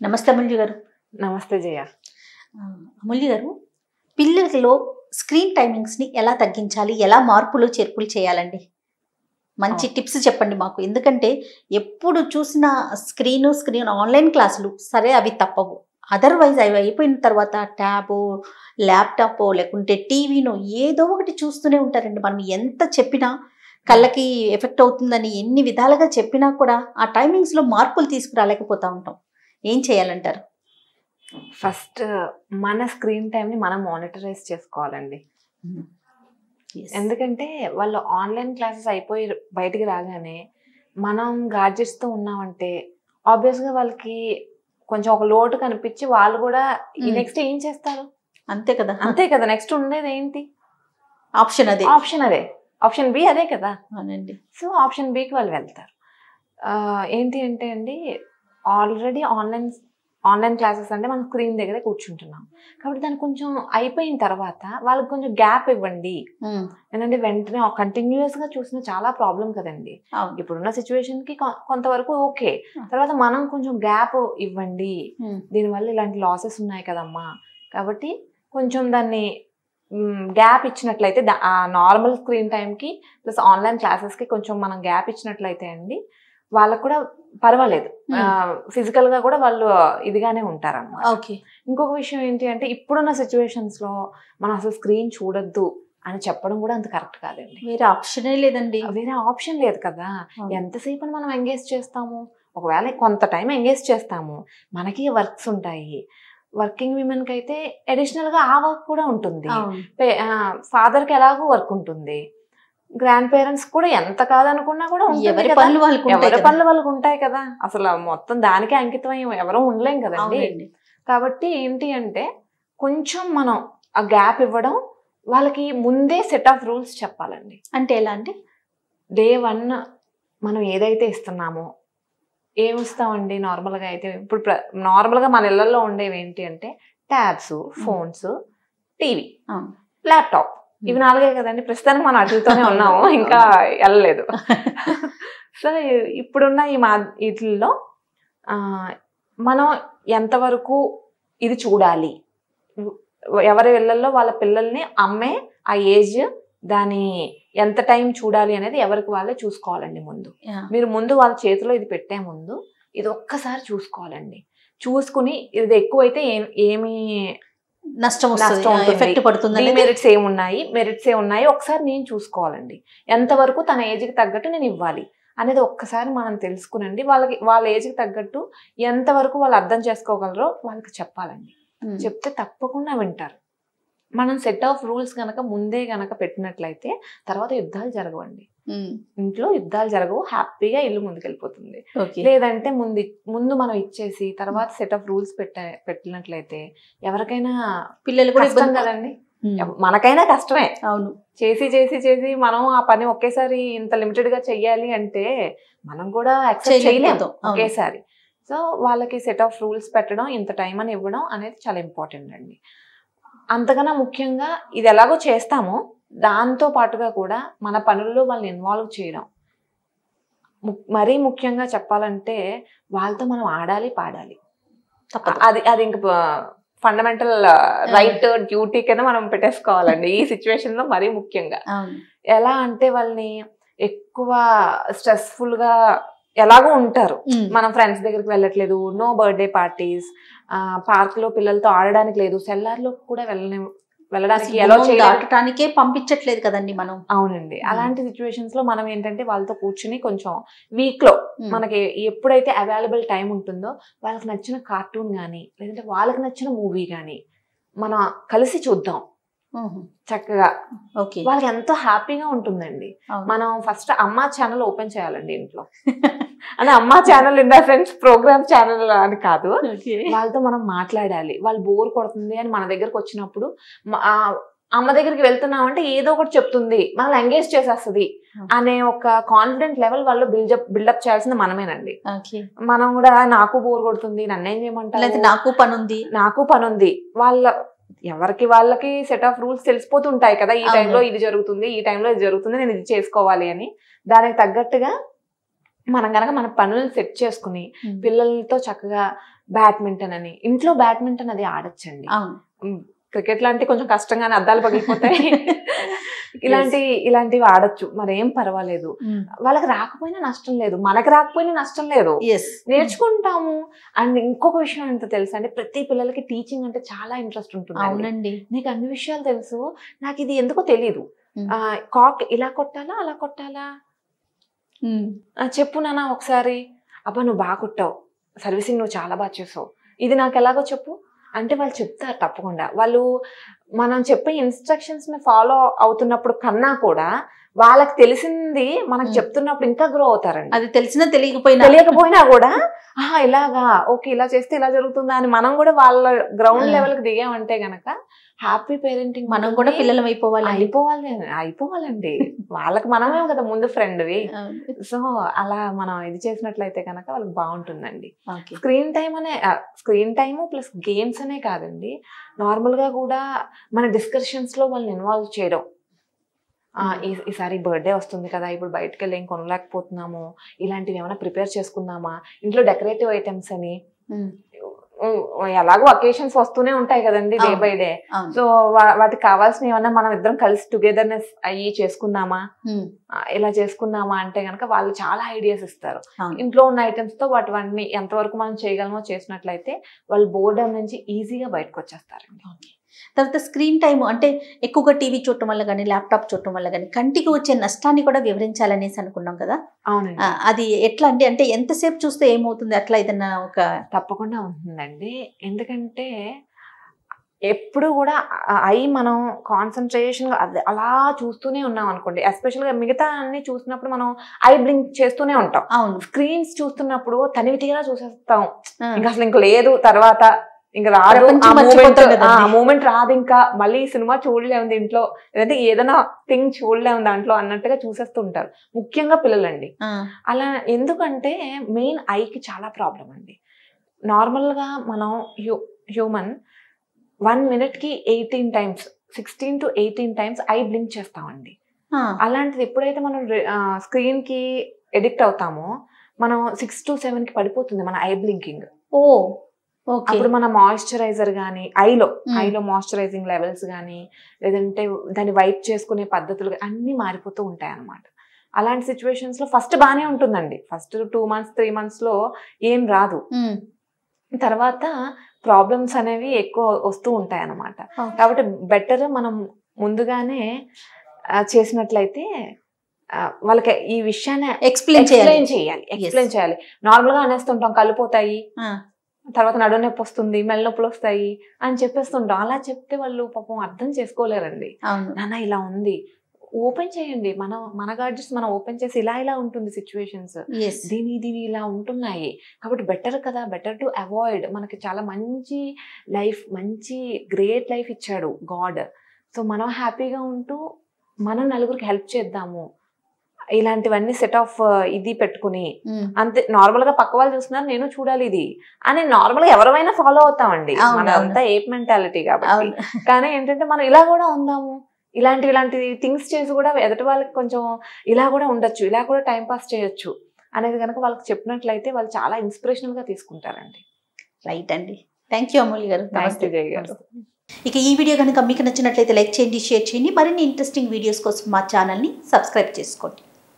నమస్తే అమూల్య గారు నమస్తే జయ ఆ, అమూల్య గారు పిల్లలలో స్క్రీన్ టైమింగ్స్ని ఎలా తగ్గించాలి ఎలా మార్పులు చేర్పులు చేయాలండి మంచి ఆ. టిప్స్ చెప్పండి మాకు ఎందుకంటే ఎప్పుడు చూసిన స్క్రీను స్క్రీన్ ఆన్లైన్ క్లాసులు సరే అవి తప్పవు అదర్వైజ్ అవి అయిపోయిన తర్వాత ట్యాబో ల్యాప్టాపో లేకుంటే టీవీనో ఏదో ఒకటి చూస్తూనే ఉంటారండి మనం ఎంత చెప్పినా కళ్ళకి ఎఫెక్ట్ అవుతుందని ఎన్ని విధాలుగా చెప్పినా కూడా ఆ టైమింగ్స్లో మార్పులు తీసుకురాలేకపోతా ఉంటాం ఏం చేయాలంటారు ఫస్ట్ మన స్క్రీన్ టైంని మనం మానిటరైజ్ చేసుకోవాలండి Yes. ఎందుకంటే వాళ్ళు ఆన్లైన్ క్లాసెస్ అయిపోయి బయటికి రాగానే మనం గాడ్జెట్స్తో ఉన్నామంటే ఆబ్వియస్గా వాళ్ళకి కొంచెం ఒక లోటు కనిపించి వాళ్ళు కూడా ఈ Hmm. నెక్స్ట్ ఏం చేస్తారు అంతే కదా అంతే కదా నెక్స్ట్ ఉండేది ఏంటి ఆప్షన్ అదే ఆప్షన్ అదే ఆప్షన్ బి అదే కదా అవునండి సో ఆప్షన్ బికి వాళ్ళు వెళ్తారు ఆ, ఏంటి అంటే అండి ఆల్రెడీ ఆన్లైన్ ఆన్లైన్ క్లాసెస్ అంటే మనం స్క్రీన్ దగ్గరే కూర్చుంటున్నాం కాబట్టి దానికి కొంచెం అయిపోయిన తర్వాత వాళ్ళకి కొంచెం గ్యాప్ ఇవ్వండి ఉమ్, ఏంటంటే వెంటనే కంటిన్యూస్ గా చూసిన చాలా ప్రాబ్లం కదండి అవును ఇప్పుడున్న సిచ్యువేషన్ కి కొ- కొంతవరకు ఓకే తర్వాత మనం కొంచెం గ్యాప్ ఇవ్వండి ఉమ్, దీనివల్ల ఇలాంటి లాసెస్ ఉన్నాయి కదమ్మా కాబట్టి కొంచెం దాన్ని గ్యాప్ ఇచ్చినట్లయితే దా- ఆ నార్మల్ స్క్రీన్ టైంకి ప్లస్ ఆన్లైన్ క్లాసెస్కి కొంచెం మనం గ్యాప్ ఇచ్చినట్లయితే అండి వాళ్ళకు కూడా పర్వాలేదు ఫిజికల్ గా కూడా వాళ్ళు ఇదిగానే ఉంటారన్నమాట ఓకే ఇంకొక విషయం ఏంటి అంటే ఇప్పుడున్న సిచ్యువేషన్స్ లో మనం అసలు స్క్రీన్ చూడొద్దు అని చెప్పడం కూడా అంత కరెక్ట్ కాదండి వేరే ఆప్షనే లేదండి వేరే ఆప్షన్ లేదు కదా అవును. ఎంతసేపు మనం ఎంగేజ్ చేస్తాము ఒకవేళ కొంత టైం ఎంగేజ్ చేస్తాము మనకి వర్క్స్ ఉంటాయి వర్కింగ్ విమెన్కి అయితే అడిషనల్గా ఆ వర్క్ కూడా ఉంటుంది అవును ఫాదర్కి ఎలాగో వర్క్ ఉంటుంది గ్రాండ్ పేరెంట్స్ కూడా ఎంత కాదనుకున్నా కూడా ఉంటుంది ఎవరి కదా. పనులు వాళ్ళకు ఉంటాయి ఎవరి కదా. పనులు వాళ్ళకి ఉంటాయి కదా అసలు మొత్తం దానికే అంకితం అయ్యి ఎవరూ ఉండలేం కదండి అవునండి కాబట్టి ఏంటి అంటే కొంచెం మనం ఆ గ్యాప్ ఇవ్వడం వాళ్ళకి ముందే సెట్ ఆఫ్ రూల్స్ చెప్పాలండి అంటే ఎలా అండి డే వన్ మనం ఏదైతే ఇస్తున్నామో ఏమి ఇస్తామండి నార్మల్గా అయితే ఇప్పుడు ప్ర- నార్మల్గా మన ఇళ్లలో ఉండేవి ఏంటి అంటే ట్యాబ్స్ ఫోన్స్ టీవీ అవును. ల్యాప్టాప్ ఇవి నాలుగే కదండి ప్రస్తుతానికి మనం అటులతోనే ఉన్నాము ఇంకా వెళ్ళలేదు సో ఇప్పుడున్న ఈ మా వీటిల్లో ఆ, మనం ఎంతవరకు ఇది చూడాలి ఎవరి ఇళ్ళల్లో వాళ్ళ పిల్లల్ని అమ్మే ఆ ఏజ్ దాని ఎంత టైం చూడాలి అనేది ఎవరికి వాళ్ళే చూసుకోవాలండి ముందు యా. మీరు ముందు వాళ్ళ చేతిలో ఇది పెట్టే ముందు ఇది ఒక్కసారి చూసుకోవాలండి చూసుకుని ఇది ఎక్కువైతే ఏం ఏమి నష్టం నష్టం వస్తుంది ఉంటుంది. ఎఫెక్ట్ పడుతుంది అనేది డిమెరిట్స్ ఏమున్నాయి మెరిట్స్ ఏమున్నాయి ఒకసారి నేను చూసుకోవాలండి ఎంతవరకు తన ఏజ్కి తగ్గట్టు నేను ఇవ్వాలి అనేది ఒక్కసారి మనం తెలుసుకునండి వాళ్ళకి వాళ్ళ ఏజ్కి తగ్గట్టు ఎంతవరకు వాళ్ళు అర్థం చేసుకోగలరో వాళ్ళకి చెప్పాలండి ఉమ్, చెప్తే తప్పకుండా వింటారు మనం సెట్ ఆఫ్ రూల్స్ కనుక ముందే కనుక పెట్టినట్లయితే తర్వాత యుద్ధాలు జరగవండి ఉమ్, ఇంట్లో యుద్ధాలు జరగవు హ్యాపీగా ఇల్లు ముందుకెళ్ళిపోతుంది ఓకే లేదంటే ముందు ముందు మనం ఇచ్చేసి తర్వాత సెట్ ఆఫ్ రూల్స్ పెట్ట పెట్టినట్లయితే ఎవరికైనా పిల్లలు కూడా కష్టం ఇబ్బంది కదండి ఉమ్, ఎవ- మనకైనా కష్టమే అవును చేసి చేసి చేసి మనం ఆ పని ఒకేసారి ఇంత లిమిటెడ్ గా చెయ్యాలి అంటే మనం కూడా యాక్సెప్ట్ చేయలేము చేయలేకపోతాం. అవును. ఒకేసారి సో వాళ్ళకి సెట్ ఆఫ్ రూల్స్ పెట్టడం ఇంత టైం అని ఇవ్వడం అనేది చాలా ఇంపార్టెంట్ అండి అంతకన్నా ముఖ్యంగా ఇది ఎలాగో చేస్తామో దాంతో పాటుగా కూడా మన పనుల్లో వాళ్ళని ఇన్వాల్వ్ చేయడం ము- మరీ ముఖ్యంగా చెప్పాలంటే వాళ్ళతో మనం ఆడాలి పాడాలి తప్పదు అది అది ఇంక ఫండమెంటల్ రైట్ డ్యూటీ కింద మనం పెట్టేసుకోవాలండి ఈ సిచ్యువేషన్ లో మరీ ముఖ్యంగా అవును ఎలా అంటే వాళ్ళని ఎక్కువ స్ట్రెస్ఫుల్ గా ఎలాగో ఉంటారు ఉమ్, మనం ఫ్రెండ్స్ దగ్గరికి వెళ్ళట్లేదు నో బర్త్డే పార్టీస్ పార్క్ లో పిల్లలతో ఆడడానికి లేదు సెల్లార్ లో కూడా వెళ్ళని వెళ్ళడానికి అసలు ఎలా గుమ్మం చేయాలి దాటడానికే పంపించట్లేదు కదండి మనం అవునండి Hmm. అలాంటి సిచ్యువేషన్స్ లో మనం ఏంటంటే వాళ్ళతో కూర్చుని కొంచెం వీక్ లో ఉమ్, మనకి ఎప్పుడైతే అవైలబుల్ టైం ఉంటుందో వాళ్ళకి నచ్చిన కార్టూన్ కానీ లేదంటే వాళ్ళకి నచ్చిన మూవీ కానీ మనం కలిసి చూద్దాం ఉహు, చక్కగా ఓకే వాళ్ళకి ఎంతో హ్యాపీగా ఉంటుందండి అవును. మనం ఫస్ట్ అమ్మా ఛానల్ ఓపెన్ చేయాలండి ఇంట్లో అంటే అమ్మా channel in the sense program channel అని కాదు ఓకే వాళ్ళతో మనం మాట్లాడాలి వాళ్ళు బోర్ కొడుతుంది అని మన దగ్గరకు వచ్చినప్పుడు మ- ఆ అమ్మ దగ్గరికి వెళ్తున్నామంటే ఏదో ఒకటి చెప్తుంది మనల్ని ఎంగేజ్ చేసేస్తుంది అనే ఒక కాన్ఫిడెంట్ లెవెల్ వాళ్ళు బిల్డప్ బిల్డప్ చేయాల్సింది మనమేనండి ఓకే మనం కూడా నాకు బోర్ కొడుతుంది నన్ను ఏం చేయమంటారు లేకపోతే నాకు పని ఉంది నాకు పని ఉంది వాళ్ళ ఎవరికి వాళ్ళకి సెట్ ఆఫ్ రూల్స్ తెలిసిపోతుంటాయి కదా ఈ అవును. టైంలో ఇది జరుగుతుంది ఈ టైంలో ఇది జరుగుతుంది నేను ఇది చేసుకోవాలి అని దానికి తగ్గట్టుగా మనం కనుక మన పనులను సెట్ చేసుకుని ఉమ్, పిల్లలతో చక్కగా బ్యాడ్మింటన్ అని ఇంట్లో బ్యాడ్మింటన్ అది ఆడొచ్చండి అవును క్రికెట్ లాంటి కొంచెం కష్టంగానే అద్దాలు పగిలిపోతాయి ఇలాంటి ఇలాంటివి ఆడొచ్చు మరేం పర్వాలేదు వాళ్ళకి రాకపోయినా నష్టం లేదు మనకి రాకపోయినా నష్టం లేదు ఎస్ నేర్చుకుంటాము అండ్ ఇంకొక విషయం ఎంత తెలుసా అంటే ప్రతి పిల్లలకి టీచింగ్ అంటే చాలా ఇంట్రెస్ట్ ఉంటుంది అవునండి నీకు అన్ని విషయాలు తెలుసు నాకు ఇది ఎందుకో తెలియదు Hmm. ఆ, కాక్ ఇలా కొట్టాలా అలా కొట్టాలా ఉమ్. ఆ, చెప్పు నాన్న ఒకసారి అబ్బా నువ్వు బాగా కొట్టావు సర్వీసింగ్ నువ్వు చాలా బాగా చేసావు ఇది నాకు ఎలాగో చెప్పు అంటే వాళ్ళు చెప్తారు తప్పకుండా వాళ్ళు మనం చెప్పే ఇన్స్ట్రక్షన్స్ ని ఫాలో అవుతున్నప్పుడు కన్నా కూడా వాళ్ళకి తెలిసింది మనకు Hmm. చెప్తున్నప్పుడు ఇంకా గ్రో అవుతారండి అది తెలిసినా తెలియకపోయినా తెలియకపోయినా కూడా ఆహా ఇలాగా ఓకే ఇలా చేస్తే ఇలా జరుగుతుందా అని మనం కూడా వాళ్ళ గ్రౌండ్ Hmm. లెవెల్ కి దిగామంటే గనక హ్యాపీ పేరెంటింగ్ మనం కూడా పిల్లలం అయిపోవాలి అయిపోవాలి అయిపోవాలండి వాళ్ళకి మనమే కదా ముందు ఫ్రెండ్వి అవును. సో అలా మనం ఇది చేసినట్లయితే కనుక వాళ్ళకి బాగుంటుందండి ఓకే స్క్రీన్ టైం అనే స్క్రీన్ టైమ్ ప్లస్ గేమ్స్ అనే కాదండి నార్మల్ గా కూడా మన డిస్కషన్స్ లో వాళ్ళని ఇన్వాల్వ్ చేయడం ఆ, ఈ- ఈసారి బర్త్డే వస్తుంది కదా ఇప్పుడు బయటకు వెళ్ళి ఏం కొనలేకపోతున్నాము ఇలాంటివి ఏమైనా ప్రిపేర్ చేసుకుందామా ఇంట్లో డెకరేటివ్ ఐటమ్స్ అని ఉమ్. ఉ- ఎలాగో అకేషన్స్ వస్తూనే ఉంటాయి కదండి డే అవును. బై డే అవును సో వా- వాటికి కావాల్సిన ఏమన్నా మనం ఇద్దరం కలిసి టుగెదర్నెస్ అయ్యి చేసుకుందామా ఉమ్. ఆ, ఇలా చేసుకుందామా అంటే కనుక వాళ్ళు చాలా ఐడియాస్ ఇస్తారు అవును. ఇంట్లో ఉన్న ఐటమ్స్ తో వాటివన్నీ ఎంతవరకు మనం చేయగలమో చేసినట్లయితే వాళ్ళు బోర్డమ్ నుంచి ఈజీగా బయటకు వచ్చేస్తారండి తర్వాత స్క్రీన్ టైం అంటే ఎక్కువగా టీవీ చూడటం వల్ల కానీ ల్యాప్టాప్ చూడటం వల్ల కానీ కంటికి వచ్చే నష్టాన్ని కూడా వివరించాలనేసి అనుకున్నాం కదా అవునండి ఆ, అది ఎట్లా అంటే అంటే ఎంతసేపు చూస్తే ఏమవుతుంది అట్లా ఏదన్నా ఒక తప్పకుండా ఉంటుందండి ఎందుకంటే ఎప్పుడు కూడా ఐ మనం కాన్సన్ట్రేషన్ అలా చూస్తూనే ఉన్నాం అనుకోండి ఎస్పెషల్ గా మిగతా అన్ని చూసినప్పుడు మనం ఐ బ్లింక్ చేస్తూనే ఉంటాం అవును స్క్రీన్స్ చూస్తున్నప్పుడు తనివి తీరా చూసేస్తాం ఆ, ఇంకా అసలు ఇంక లేదు తర్వాత ఇంకా రాదు ప్రపంచం మర్చిపోతాం కదండి. ఆ మూమెంట్ రాదు ఇంకా మళ్ళీ ఈ సినిమా చూడలేము దీంట్లో లేదంటే ఏదైనా థింగ్ చూడలేము దాంట్లో అన్నట్టుగా చూసేస్తూ ఉంటారు ముఖ్యంగా పిల్లలండి ఆ, అలా ఎందుకంటే మెయిన్ ఐకి చాలా ప్రాబ్లం అండి నార్మల్గా మనం హ్యూ హ్యూమన్ వన్ మినిట్కి eighteen times sixteen to eighteen times I blink చేస్తామండి ఆ, అలాంటిది ఎప్పుడైతే మనం స్క్రీన్కి ఎడిక్ట్ అవుతామో మనం సిక్స్ టు సెవెన్కి పడిపోతుంది మన ఐ బ్లింకింగ్ ఓ ఓకే అప్పుడు మన మాయిశ్చరైజర్ కానీ ఐలో Hmm. ఐలో మాయిశ్చరైజింగ్ లెవెల్స్ కానీ లేదంటే దాన్ని వైప్ చేసుకునే పద్ధతులు గానీ అన్నీ మారిపోతూ ఉంటాయి అన్నమాట అలాంటి సిచ్యువేషన్స్ లో ఫస్ట్ బాగానే ఉంటుందండి first two months three months లో ఏం రాదు ఉమ్, తర్వాత ప్రాబ్లమ్స్ అనేవి ఎక్కువ వస్తూ ఉంటాయి అన్నమాట Okay. కాబట్టి బెటర్ మనం ముందుగానే ఆ, చేసినట్లయితే ఆ, వాళ్ళకి ఈ విషయాన్ని ఎక్స్ప్లెయిన్ చేయాలి ఎక్స్ప్లెయిన్ చేయాలి ఎక్స్ప్లెయిన్ చేయాలి నార్మల్ గా అనేస్తుంటాం కలుపోతాయి ఆ, తర్వాత నడు నొప్పి వస్తుంది మెల్ల నొప్పులు వస్తాయి అని చెప్పేస్తుంటాం అలా చెప్తే వాళ్ళు పాపం అర్థం చేసుకోలేరండి అవును నాన్న ఇలా ఉంది ఓపెన్ చేయండి మన మన గాడ్జెట్స్ మనం ఓపెన్ చేసి ఇలా ఇలా ఉంటుంది సిచ్యువేషన్స్ ఎస్ దీని దీని ఇలా ఉంటున్నాయి కాబట్టి బెటర్ కదా బెటర్ టు అవాయిడ్ మనకి చాలా మంచి లైఫ్ మంచి గ్రేట్ లైఫ్ ఇచ్చాడు గాడ్ సో మనం హ్యాపీగా ఉంటూ మనం నలుగురికి హెల్ప్ చేద్దాము ఇలాంటివన్నీ సెట్ ఆఫ్ ఇది పెట్టుకుని అంతే నార్మల్ గా పక్క వాళ్ళు చూస్తున్నారు నేను చూడాలి ఇది అని నార్మల్ గా ఎవరైనా ఫాలో అవుతామండి అవును, మన అవును. అంతా ఏప్ మెంటాలిటీ కాబట్టి అవును కానీ ఏంటంటే మనం ఇలా కూడా ఉందాము ఇలాంటి ఇలాంటి థింగ్స్ చేసి కూడా ఎదుటి వాళ్ళకి కొంచెం ఇలా కూడా ఉండొచ్చు ఇలా కూడా టైం పాస్ చేయొచ్చు అనేది కనుక వాళ్ళకి చెప్పినట్లయితే వాళ్ళు చాలా ఇన్స్పిరేషనల్ గా తీసుకుంటారండి రైట్ అండి థ్యాంక్ యూ అమూల్య గారు నమస్తే జయ గారు నమస్తే. ఇక ఈ వీడియో కనుక మీకు నచ్చినట్లయితే లైక్ చేయండి షేర్ చేయండి మరిన్ని ఇంట్రెస్టింగ్ వీడియోస్ కోసం మా ఛానల్ని సబ్స్క్రైబ్ చేసుకోండి